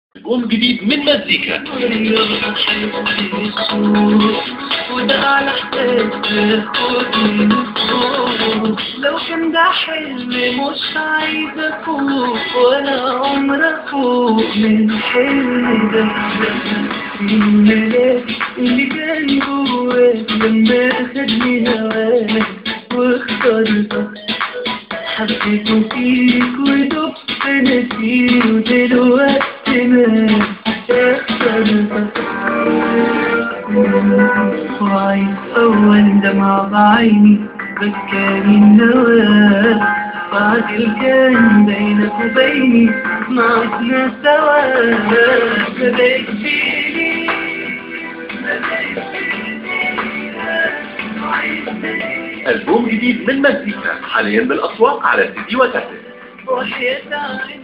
ألبوم جديد من مزيكا وده على حساب تاخدني لو كان ده حلم مش عايزة أفوق ولا عمر أفوق من الحلم ده الملاك اللي كان جواك لما أخدني هواك واخترتك حبيته فيك ودبت نسيت ودلوقتي ما اخترتك وعيد أول دمع بعيني بكاني النواه بعد الكان بينك وبيني معدنا سوا ما بقيت فيني ما بقيت فيني ألبوم جديد من مزيكا حاليا بالأسواق على سي دي وكاسيت وحياة عيني